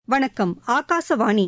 வணக்கம் ஆகாசவாணி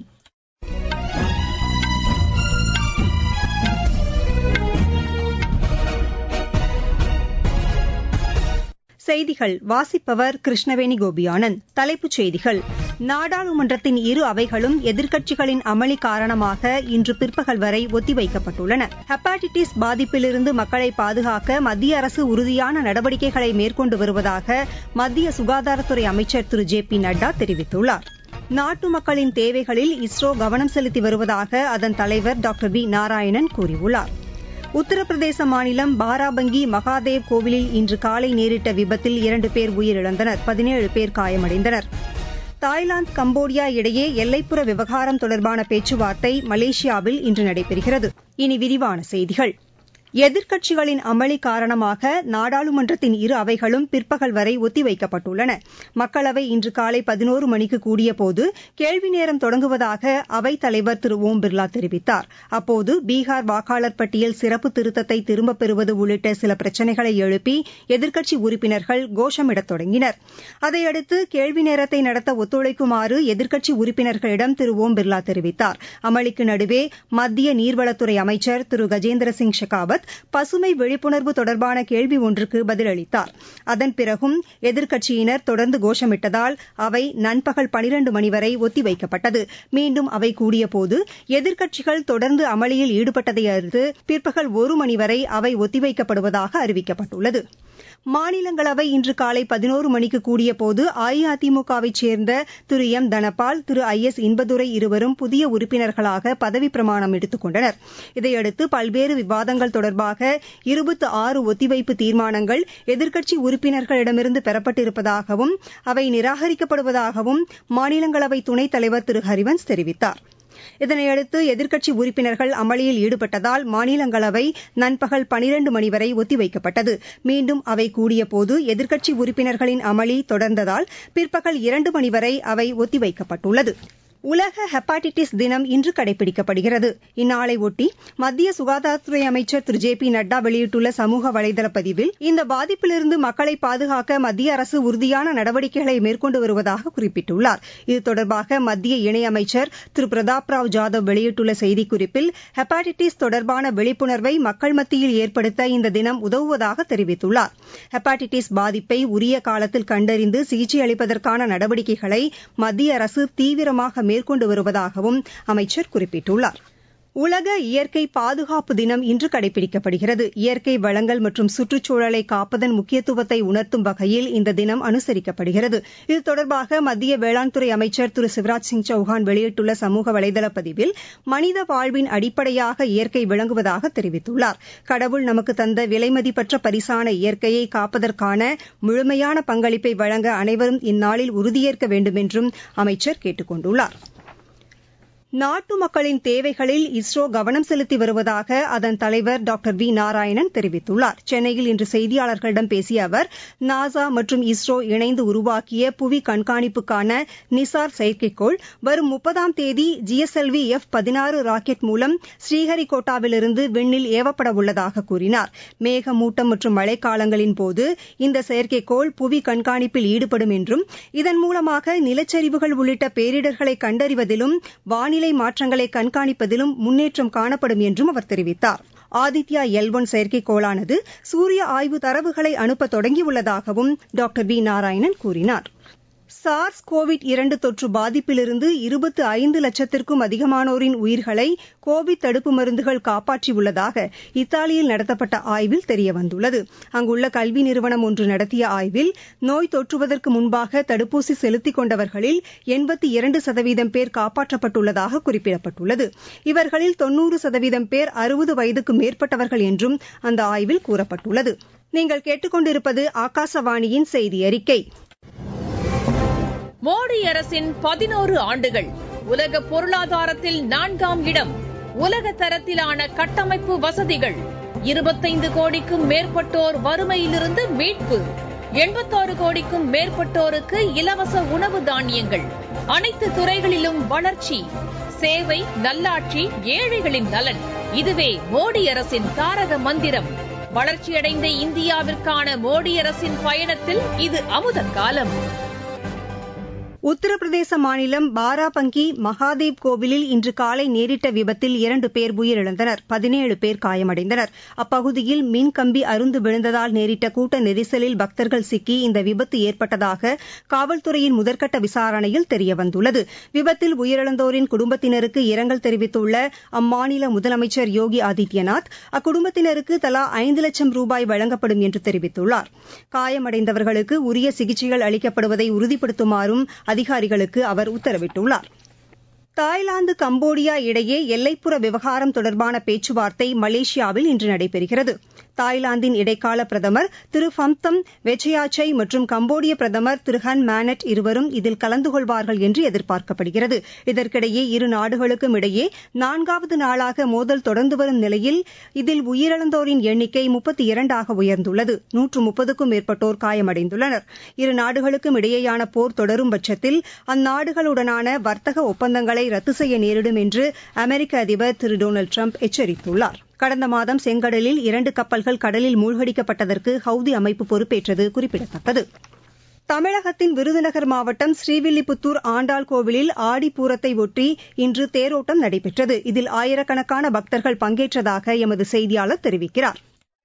செய்திகள் வாசிப்பவர் கிருஷ்ணவேணி கோபியானந்த் தலைப்புச் செய்திகள் நாடாளுமன்றத்தின் இரு அவைகளும் எதிர்க்கட்சிகளின் அமளி காரணமாக இன்று பிற்பகல் வரை ஒத்திவைக்கப்பட்டுள்ளன ஹெப்பாட்டிட்டிஸ் பாதிப்பிலிருந்து மக்களை பாதுகாக்க மத்திய அரசு உறுதியான நடவடிக்கைகளை மேற்கொண்டு வருவதாக மத்திய சுகாதாரத்துறை அமைச்சர் திரு ஜே பி நட்டா தெரிவித்துள்ளார் நாட்டு மக்களின் தேவைகளில் இஸ்ரோ கவனம் செலுத்தி வருவதாக அதன் தலைவர் டாக்டர் வி நாராயணன் கூறியுள்ளார் உத்தரப்பிரதேச மாநிலம் பாராபங்கி மகாதேவ் கோவிலில் இன்று காலை நேரிட்ட விபத்தில் இரண்டு பேர் உயிரிழந்தனர் பதினேழு பேர் காயமடைந்தனர் தாய்லாந்து கம்போடியா இடையே எல்லைப்புற விவகாரம் தொடர்பான பேச்சுவார்த்தை மலேசியாவில் இன்று நடைபெறுகிறது இனி விரிவான செய்திகள் எதிர்க்கட்சிகளின் அமளி காரணமாக நாடாளுமன்றத்தின் இரு அவைகளும் பிற்பகல் வரை ஒத்திவைக்கப்பட்டுள்ளன மக்களவை இன்று காலை பதினோரு மணிக்கு கூடியபோது கேள்வி நேரம் தொடங்குவதாக அவைத் தலைவர் திரு ஓம் பிர்லா தெரிவித்தார் அப்போது பீகார் வாக்காளர் பட்டியல் சிறப்பு திருத்தத்தை திரும்பப் பெறுவது உள்ளிட்ட சில பிரச்சினைகளை எழுப்பி எதிர்க்கட்சி உறுப்பினர்கள் கோஷமிடத் தொடங்கினர் அதையடுத்து கேள்வி நேரத்தை நடத்த ஒத்துழைக்குமாறு எதிர்க்கட்சி உறுப்பினர்களிடம் திரு ஓம் பிர்லா தெரிவித்தார் அமளிக்கு நடுவே மத்திய நீர்வளத்துறை அமைச்சர் திரு கஜேந்திர சிங் ஷெகாவத் பசுமை விழிப்புணர்வு தொடர்பான கேள்வி ஒன்றுக்கு பதிலளித்தார் அதன் பிறகும் எதிர்க்கட்சியினர் தொடர்ந்து கோஷமிட்டதால் அவை நண்பகல் பனிரண்டு மணி வரை ஒத்திவைக்கப்பட்டது மீண்டும் அவை கூடியபோது எதிர்க்கட்சிகள் தொடர்ந்து அமளியில் ஈடுபட்டதை அடுத்து பிற்பகல் ஒரு மணி வரை அவை ஒத்திவைக்கப்படுவதாக அறிவிக்கப்பட்டுள்ளது மாநிலங்களவை இன்று காலை பதினோரு மணிக்கு கூடியபோது அஇஅதிமுகவைச் சேர்ந்த Thiru M Dhanapal Thiru I S Inbadurai இருவரும் புதிய உறுப்பினர்களாக பதவிப் பிரமாணம் எடுத்துக் கொண்டனர் இதையடுத்து பல்வேறு விவாதங்கள் தொடர்பாக இருபத்து ஆறு ஒத்திவைப்பு தீர்மானங்கள் எதிர்க்கட்சி உறுப்பினர்களிடமிருந்து பெறப்பட்டிருப்பதாகவும் அவை நிராகரிக்கப்படுவதாகவும் மாநிலங்களவை துணைத் தலைவர் திரு ஹரிவன்ஸ் தெரிவித்தார் இதனையடுத்து எதிர்க்கட்சி உறுப்பினர்கள் அமளியில் ஈடுபட்டதால் மாநிலங்களவை நண்பகல் பனிரண்டு மணி வரை ஒத்திவைக்கப்பட்டது மீண்டும் அவை கூடியபோது எதிர்க்கட்சி உறுப்பினர்களின் அமளி தொடர்ந்ததால் பிற்பகல் இரண்டு மணி வரை அவை ஒத்திவைக்கப்பட்டுள்ளது உலக ஹெப்பாட்டிட்டிஸ் தினம் இன்று கடைபிடிக்கப்படுகிறது இந்நாளையொட்டி மத்திய சுகாதாரத்துறை அமைச்சர் திரு ஜே பி நட்டா வெளியிட்டுள்ள சமூக வலைதள பதிவில் இந்த பாதிப்பிலிருந்து மக்களை பாதுகாக்க மத்திய அரசு உறுதியான நடவடிக்கைகளை மேற்கொண்டு வருவதாக குறிப்பிட்டுள்ளார் இது தொடர்பாக மத்திய இணையமைச்சர் திரு பிரதாப் ராவ் ஜாதவ் வெளியிட்டுள்ள செய்திக்குறிப்பில் ஹெப்பாட்டிட்டிஸ் தொடர்பான விழிப்புணர்வை மக்கள் மத்தியில் ஏற்படுத்த இந்த தினம் உதவுவதாக தெரிவித்துள்ளார் ஹெப்பாட்டிட்டிஸ் பாதிப்பை உரிய காலத்தில் கண்டறிந்து சிகிச்சை அளிப்பதற்கான நடவடிக்கைகளை மத்திய அரசு தீவிரமாக மேற்கொண்டு வருவதாகவும் அமைச்சர் குறிப்பிட்டுள்ளார் உலக இயற்கை பாதுகாப்பு தினம் இன்று கடைபிடிக்கப்படுகிறது இயற்கை வளங்கள் மற்றும் சுற்றுச்சூழலை காப்பதன் முக்கியத்துவத்தை உணர்த்தும் வகையில் இந்த தினம் அனுசரிக்கப்படுகிறது இது தொடர்பாக மத்திய வேளாண் துறை அமைச்சர் திரு சிவராஜ் சிங் சௌஹான் வெளியிட்டுள்ள சமூக வலைதள பதிவில் மனித வாழ்வின் அடிப்படையாக இயற்கை விளங்குவதாக தெரிவித்துள்ளார் கடவுள் நமக்கு தந்த விலைமதிப்பற்ற பரிசான இயற்கையை காப்பதற்கான முழுமையான பங்களிப்பை வழங்க அனைவரும் இந்நாளில் உறுதியேற்க வேண்டும் என்றும் அமைச்சர் கேட்டுக் கொண்டுள்ளார் நாட்டு மக்களின் தேவைகளில் இஸ்ரோ கவனம் செலுத்தி வருவதாக அதன் தலைவர் டாக்டர் வி நாராயணன் தெரிவித்துள்ளார் சென்னையில் இன்று செய்தியாளர்களிடம் பேசிய அவர் நாசா மற்றும் இஸ்ரோ இணைந்து உருவாக்கிய புவி கண்காணிப்புக்கான நிசார் செயற்கைக்கோள் வரும் முப்பதாம் தேதி ஜிஎஸ்எல்வி எஃப் பதினாறு ராக்கெட் மூலம் ஸ்ரீஹரிகோட்டாவிலிருந்து விண்ணில் ஏவப்பட உள்ளதாக கூறினார் மேகமூட்டம் மற்றும் மழைக்காலங்களின் போது இந்த செயற்கைக்கோள் புவி கண்காணிப்பில் ஈடுபடும் என்றும் இதன் மூலமாக நிலச்சரிவுகள் உள்ளிட்ட பேரிடர்களை கண்டறிவதிலும் வானிலை வானிலை மாற்றங்களை கண்காணிப்பதிலும் முன்னேற்றம் காணப்படும் என்றும் அவர் தெரிவித்தார் ஆதித்யா எல் ஒன் செயற்கைக்கோளானது சூரிய ஆய்வு தரவுகளை அனுப்ப தொடங்கியுள்ளதாகவும் டாக்டர் வி நாராயணன் கூறினார் சார்ஸ் கோவிட் இரண்டு தொற்று பாதிப்பிலிருந்து இருபத்து ஐந்து லட்சத்திற்கும் அதிகமானோரின் உயிர்களை கோவிட் தடுப்பு மருந்துகள் காப்பாற்றியுள்ளதாக இத்தாலியில் நடத்தப்பட்ட ஆய்வில் தெரியவந்துள்ளது அங்குள்ள கல்வி நிறுவனம் ஒன்று நடத்திய ஆய்வில் நோய் தொற்றுவதற்கு முன்பாக தடுப்பூசி செலுத்திக் கொண்டவர்களில் எண்பத்தி இரண்டு சதவீதம் பேர் காப்பாற்றப்பட்டுள்ளதாக குறிப்பிடப்பட்டுள்ளது இவர்களில் தொன்னூறு சதவீதம் பேர் அறுபது வயதுக்கு மேற்பட்டவர்கள் என்றும் அந்த ஆய்வில் கூறப்பட்டுள்ளது நீங்கள் கேட்டுக்கொண்டிருப்பது ஆகாசவாணியின் செய்தி அறிக்கை மோடி அரசின் பதினோரு ஆண்டுகள் உலக பொருளாதாரத்தில் நான்காம் இடம் உலக தரத்திலான கட்டமைப்பு வசதிகள் இருபத்தைந்து கோடிக்கும் மேற்பட்டோர் வறுமையிலிருந்து மீட்பு எண்பத்தாறு கோடிக்கும் மேற்பட்டோருக்கு இலவச உணவு தானியங்கள் அனைத்து துறைகளிலும் வளர்ச்சி சேவை நல்லாட்சி ஏழைகளின் நலன் இதுவே மோடி அரசின் தாரக மந்திரம் வளர்ச்சியடைந்த இந்தியாவிற்கான மோடி அரசின் பயணத்தில் இது அமுத காலம் உத்தரப்பிரதேச மாநிலம் பாராபங்கி மகாதேவ் கோவிலில் இன்று காலை நேரிட்ட விபத்தில் இரண்டு பேர் உயிரிழந்தனர் பதினேழு பேர் காயமடைந்தனர் அப்பகுதியில் மின்கம்பி அருந்து விழுந்ததால் நேரிட்ட கூட்ட நெரிசலில் பக்தர்கள் சிக்கி இந்த விபத்து ஏற்பட்டதாக காவல்துறையின் முதற்கட்ட விசாரணையில் தெரியவந்துள்ளது விபத்தில் உயிரிழந்தோரின் குடும்பத்தினருக்கு இரங்கல் தெரிவித்துள்ள அம்மாநில முதலமைச்சர் யோகி ஆதித்யநாத் அக்குடும்பத்தினருக்கு தலா ஐந்து லட்சம் ரூபாய் வழங்கப்படும் என்று தெரிவித்துள்ளார் காயமடைந்தவர்களுக்கு உரிய சிகிச்சைகள் அளிக்கப்படுவதை உறுதிப்படுத்துமாறும் அதிகாரிகளுக்கு அவர் உத்தரவிட்டுள்ளார் தாய்லாந்து கம்போடியா இடையே எல்லைப்புற விவகாரம் தொடர்பான பேச்சுவார்த்தை மலேசியாவில் இன்று நடைபெறுகிறது தாய்லாந்தின் இடைக்கால பிரதமர் திரு ஃபம்தம் வெச்சயாச்சை மற்றும் கம்போடிய பிரதமர் திரு ஹன் மேனட் இருவரும் இதில் கலந்து கொள்வார்கள் என்று எதிர்பார்க்கப்படுகிறது இதற்கிடையே இரு நாடுகளுக்கும் இடையே நான்காவது நாளாக மோதல் தொடர்ந்து வரும் நிலையில் இதில் உயிரிழந்தோரின் எண்ணிக்கை முப்பத்தி இரண்டாக உயர்ந்துள்ளது நூற்று முப்பதுக்கும் மேற்பட்டோர் காயமடைந்துள்ளனர் இரு நாடுகளுக்கும் இடையேயான போர் தொடரும் பட்சத்தில் அந்நாடுகளுடனான வர்த்தக ஒப்பந்தங்களை ரத்து செய்ய நேரிடும் என்று அமெரிக்க அதிபர் திரு டொனால்டு ட்ரம்ப் எச்சரித்துள்ளார் கடந்த மாதம் செங்கடலில் இரண்டு கப்பல்கள் கடலில் மூழ்கடிக்கப்பட்டதற்கு ஹவுதி அமைப்பு பொறுப்பேற்றது குறிப்பிடத்தக்கது தமிழகத்தின் விருதுநகர் மாவட்டம் ஸ்ரீவில்லிபுத்தூர் ஆண்டாள் கோவிலில் ஆடிப்பூரத்தை ஒட்டி இன்று தேரோட்டம் நடைபெற்றது இதில் ஆயிரக்கணக்கான பக்தர்கள் பங்கேற்றதாக எமது செய்தியாளர் தெரிவிக்கிறார்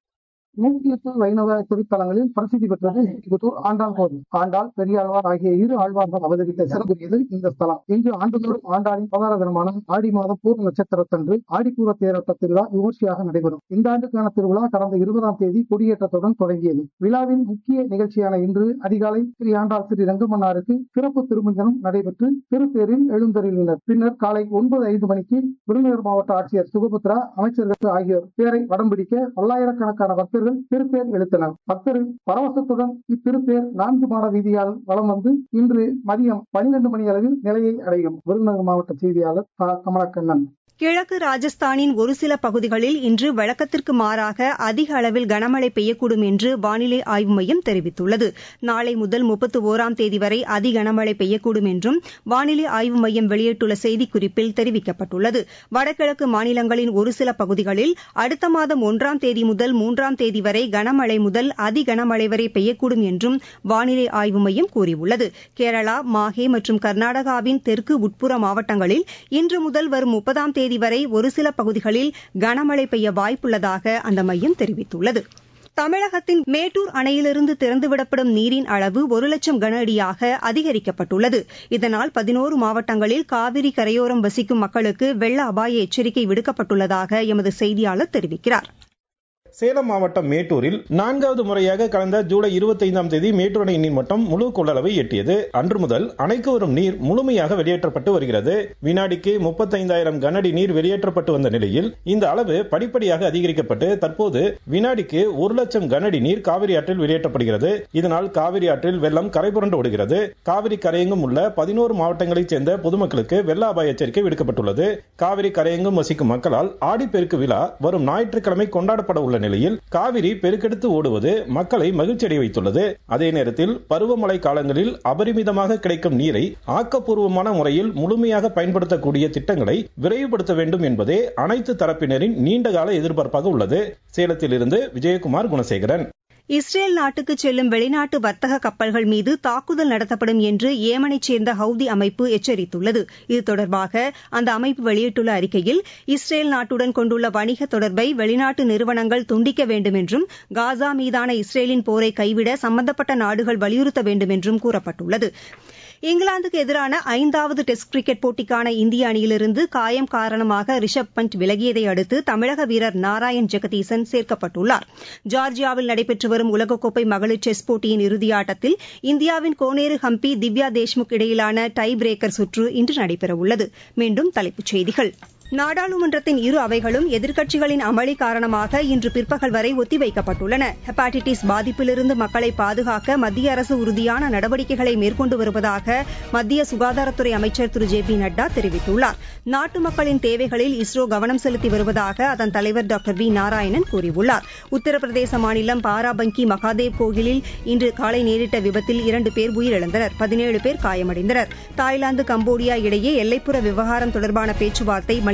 நூற்றி எட்டு வைணவ திருத்தலங்களில் பிரசித்தி பெற்றது புத்தூர் ஆண்டாள் கோவில் ஆண்டாள் பெரியாழ்வார் ஆகிய இரு ஆழ்வார்கள் அவதரித்த சிறப்புரியது இந்த ஸ்தலம் இங்கு ஆண்டுதோறும் ஆண்டாளின் அவதார தினமான ஆடி மாத பூர்ண நட்சத்திரத்தன்று ஆடிப்பூர தேரோட்ட திருவிழா விமர்சையாக நடைபெறும் இந்த ஆண்டுக்கான திருவிழா கடந்த இருபதாம் தேதி கொடியேற்றத்துடன் தொடங்கியது விழாவின் முக்கிய நிகழ்ச்சியான இன்று அதிகாலை ஸ்ரீ ஆண்டாள் ஸ்ரீ ரங்கமன்னாருக்கு சிறப்பு திருமஞ்சனம் நடைபெற்று திருத்தேரில் எழுந்தருளினர் பின்னர் காலை ஒன்பது ஐந்து மணிக்கு விருதுநகர் மாவட்ட ஆட்சியர் சுகபத்ரா அமைச்சர்கள் ஆகியோர் தேரை வடம் பிடிக்க பல்லாயிரக்கணக்கான பக்தர்கள் பக்தர்கள் திருப்பேர் எழுத்தனர் பக்தரின் பரவசத்துடன் இத்திருப்பேர் நான்கு மாட வீதியால் வலம் வந்து இன்று மதியம் பனிரெண்டு மணி அளவில் நிலையை அடையும் விருதுநகர் மாவட்ட செய்தியாளர் கமலக்கண்ணன் கிழக்கு ராஜஸ்தானின் ஒரு சில பகுதிகளில் இன்று வழக்கத்திற்கு மாறாக அதிக அளவில் கனமழை பெய்யக்கூடும் என்று வானிலை ஆய்வு மையம் தெரிவித்துள்ளது நாளை முதல் முப்பத்து ஒராம் தேதி வரை அதி கனமழை பெய்யக்கூடும் என்றும் வானிலை ஆய்வு மையம் வெளியிட்டுள்ள செய்திக்குறிப்பில் தெரிவிக்கப்பட்டுள்ளது வடகிழக்கு மாநிலங்களின் ஒரு சில பகுதிகளில் அடுத்த மாதம் ஒன்றாம் தேதி முதல் மூன்றாம் தேதி வரை கனமழை முதல் அதி கனமழை வரை பெய்யக்கூடும் என்றும் வானிலை ஆய்வு மையம் கூறியுள்ளது கேரளா மாஹே மற்றும் கர்நாடகாவின் தெற்கு உட்புற மாவட்டங்களில் இன்று முதல் வரும் முப்பதாம் தேதி தேதி வரை ஒரு சில பகுதிகளில் கனமழை பெய்ய வாய்ப்புள்ளதாக அந்த மையம் தெரிவித்துள்ளது தமிழகத்தின் மேட்டூர் அணையிலிருந்து திறந்துவிடப்படும் நீரின் அளவு ஒரு லட்சம் கன அடியாக அதிகரிக்கப்பட்டுள்ளது இதனால் பதினோரு மாவட்டங்களில் காவிரி கரையோரம் வசிக்கும் மக்களுக்கு வெள்ள அபாய எச்சரிக்கை விடுக்கப்பட்டுள்ளதாக எமது செய்தியாளர் தெரிவிக்கிறார் சேலம் மாவட்டம் மேட்டூரில் நான்காவது முறையாக கடந்த ஜூலை இருபத்தைந்தாம் தேதி மேட்டூர் அணை நீர் மட்டம் முழு கொள்ளளவை எட்டியது அன்று முதல் அணைக்கு வரும் நீர் முழுமையாக வெளியேற்றப்பட்டு வருகிறது வினாடிக்கு முப்பத்தைந்தாயிரம் கனஅடி நீர் வெளியேற்றப்பட்டு வந்த நிலையில் இந்த அளவு படிப்படியாக அதிகரிக்கப்பட்டு தற்போது வினாடிக்கு ஒரு லட்சம் கனஅடி நீர் காவிரி ஆற்றில் வெளியேற்றப்படுகிறது இதனால் காவிரி ஆற்றில் வெள்ளம் கரைபுரண்டு ஓடுகிறது காவிரி கரையெங்கும் உள்ள பதினோரு மாவட்டங்களைச் சேர்ந்த பொதுமக்களுக்கு வெள்ள அபாய எச்சரிக்கை விடுக்கப்பட்டுள்ளது காவிரி கரையெங்கும் வசிக்கும் மக்களால் ஆடிப்பெருக்கு விழா வரும் ஞாயிற்றுக்கிழமை கொண்டாடப்பட உள்ள நிலையில் காவிரி பெருக்கெடுத்து ஓடுவது மக்களை மகிழ்ச்சியடைய வைத்துள்ளது அதே நேரத்தில் பருவமழை காலங்களில் அபரிமிதமாக கிடைக்கும் நீரை ஆக்கப்பூர்வமான முறையில் முழுமையாக பயன்படுத்தக்கூடிய திட்டங்களை விரைவுபடுத்த வேண்டும் என்பதே அனைத்து தரப்பினரின் நீண்டகால எதிர்பார்ப்பாக உள்ளது சேலத்தில் இருந்து விஜயகுமார் குணசேகரன் இஸ்ரேல் நாட்டுக்கு செல்லும் வெளிநாட்டு வர்த்தக கப்பல்கள் மீது தாக்குதல் நடத்தப்படும் என்று ஏமனைச் சேர்ந்த ஹவுதி அமைப்பு எச்சரித்துள்ளது இது தொடர்பாக அந்த அமைப்பு வெளியிட்டுள்ள அறிக்கையில் இஸ்ரேல் நாட்டுடன் கொண்டுள்ள வணிக தொடர்பை வெளிநாட்டு நிறுவனங்கள் துண்டிக்க வேண்டும் என்றும் காசா மீதான இஸ்ரேலின் போரை கைவிட சம்பந்தப்பட்ட நாடுகள் வலியுறுத்த வேண்டும் என்றும் கூறப்பட்டுள்ளது இங்கிலாந்துக்கு எதிரான ஐந்தாவது டெஸ்ட் கிரிக்கெட் போட்டிக்கான இந்திய அணியிலிருந்து காயம் காரணமாக ரிஷப் பண்ட் விலகியதை அடுத்து தமிழக வீரர் நாராயண் ஜெகதீசன் சேர்க்கப்பட்டுள்ளார் ஜார்ஜியாவில் நடைபெற்று வரும் உலகக்கோப்பை மகளிர் செஸ் போட்டியின் இறுதியாட்டத்தில் இந்தியாவின் கோனேரு ஹம்பி திவ்யா தேஷ்முக் இடையிலான டை பிரேக்கர் சுற்று இன்று நடைபெறவுள்ளது மீண்டும் தலைப்புச் செய்திகள் நாடாளுமன்றத்தின் இரு அவைகளும் எதிர்க்கட்சிகளின் அமளி காரணமாக இன்று பிற்பகல் வரை ஒத்திவைக்கப்பட்டுள்ளன ஹெப்பாட்டிட்டிஸ் பாதிப்பிலிருந்து மக்களை பாதுகாக்க மத்திய அரசு உறுதியான நடவடிக்கைகளை மேற்கொண்டு வருவதாக மத்திய சுகாதாரத்துறை அமைச்சர் திரு ஜே பி நட்டா தெரிவித்துள்ளார் நாட்டு மக்களின் தேவைகளில் இஸ்ரோ கவனம் செலுத்தி வருவதாக அதன் தலைவர் டாக்டர் வி நாராயணன் கூறியுள்ளார் உத்தரப்பிரதேச மாநிலம் பாராபங்கி மகாதேவ் கோயிலில் இன்று காலை நேரிட்ட விபத்தில் இரண்டு பேர் உயிரிழந்தனர் பதினேழு பேர் காயமடைந்தனர் தாய்லாந்து கம்போடியா இடையே எல்லைப்புற விவகாரம் தொடர்பான பேச்சுவார்த்தை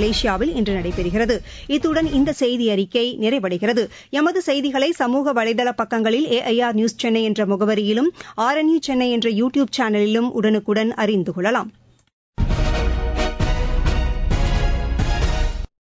மலேசியாவில் இன்று நடைபெறுகிறது இத்துடன் இந்த செய்தி அறிக்கை நிறைவடைகிறது எமது செய்திகளை சமூக வலைதள பக்கங்களில் ஏஐஆர் நியூஸ் சென்னை என்ற முகவரியிலும் ஆர்என்யூ சென்னை என்ற யூ டியூப் சேனலிலும் உடனுக்குடன் அறிந்து கொள்ளலாம்